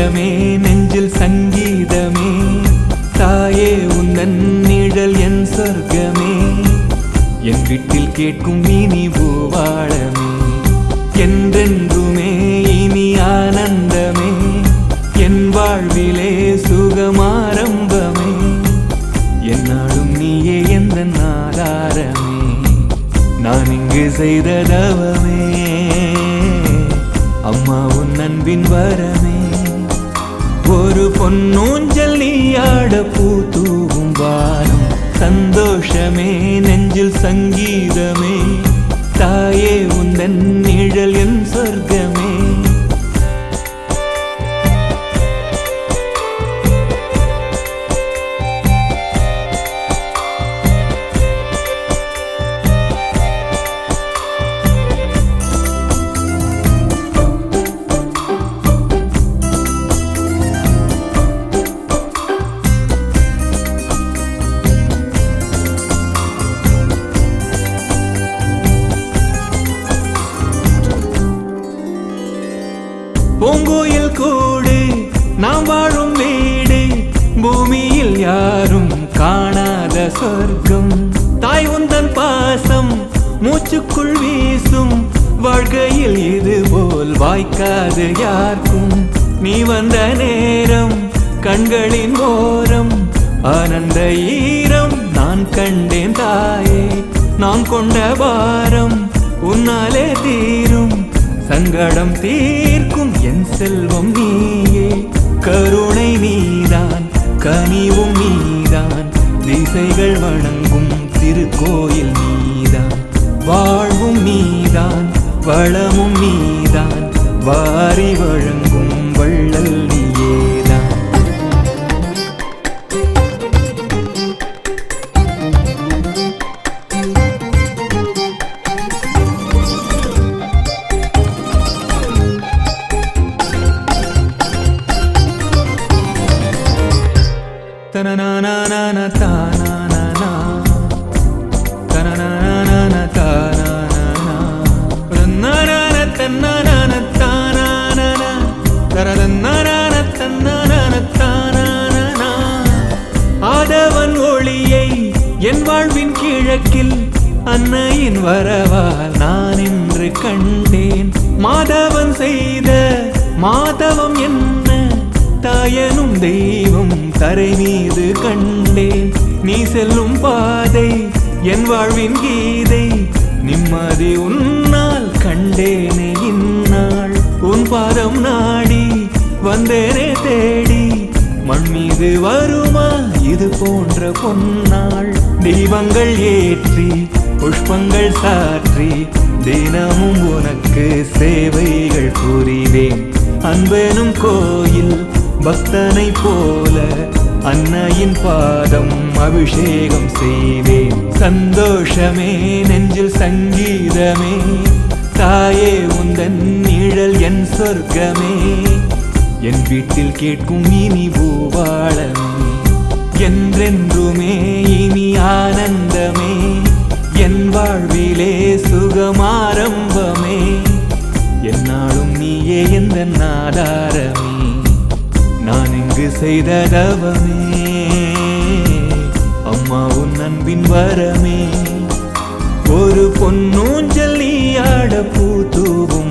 சந்தோஷமே நெஞ்சில் சங்கீதமே தாயே உந்தன் நிழல் என் சொர்க்கமே என் வீட்டில் கேட்கும் இனி பூவாளமே என்றென்றுமே இனி ஆனந்தமே என் வாழ்விலே சுகமாரம்பமே என்னாலும் நீயே எந்த ஆதாரமே நான் இங்கு செய்த தவமே அம்மா உன் அன்பின் வரமே ஒரு பொன்னூஞ்சல் நீயாட பூ தூவும் வானம் சந்தோஷமே நெஞ்சில் சங்கீதமே தாயே உந்தன் நிழல் என் சொர்க்கமே பூங்கோயில் கூடு நாம் வாழும் வீடு பூமியில் யாரும் காணாத சொர்க்கம் தாய் உந்தன் பாசம் மூச்சுக்குள் வீசும் வாழ்க்கையில் இது போல் வாய்க்காது யாருக்கும் நீ வந்த நேரம் கண்களின் ஓரம் ஆனந்த ஈரம் நான் கண்டேன் தாயே நான் கொண்ட பாரம் உன்னாலே தீரும் சங்கடம் தீர்க்கும் என் செல்வம் நீயே கருணை நீதான் கனிவும் நீதான் திசைகள் வணங்கும் திருக்கோயில் நீதான் வாழ்வும் நீதான் வளமும் நீதான் வாரி வழங்கும் வள்ளல் நீயேதான் தனநானானானா தானானானா. தனநானானானா தானானானா. தன்னானானா தன்னானானா தானானானா. தரதன்னானானா தன்னானானா தானானானா. ஆதவன் ஒளியை என் வாழ்வின் கிழக்கில் அன்னையின் வரவால் நான் இன்று கண்டேன் மாதவன் செய்த மாதவம் என்ன தாயனும் தெய்வம் தரை மீது கண்டேன் நீ செல்லும் பாதை என் வாழ்வின் கீதை நிம்மதி உன்னால் கண்டேனே இந்நாள் உன் பாதம் நாடி வந்தேனே தேடி மண் மீது வருமா இது போன்ற பொன்னாள் தீபங்கள் ஏற்றி புஷ்பங்கள் சாற்றி தினமும் உனக்கு சேவைகள் புரிவேன் அன்பெனும் கோயில் பக்தனை போல அன்னையின் பாதம் அபிஷேகம் செய்வேன் சந்தோஷமே நெஞ்சில் சங்கீதமே தாயே உந்தன் நிழல் என் சொர்க்கமே என் வீட்டில் கேட்கும் இனி பூவாளமே என்றென்றுமே இனி ஆனந்தமே என் வாழ்விலே சுகமாரம்பமே என்னாலும் நீயே எந்த ஆதாரமே நான் இங்கு செய்த தவமே அம்மா உன் அன்பின் வரமே ஒரு பொன்னூஞ்சல் நீயாட பூ தூவும்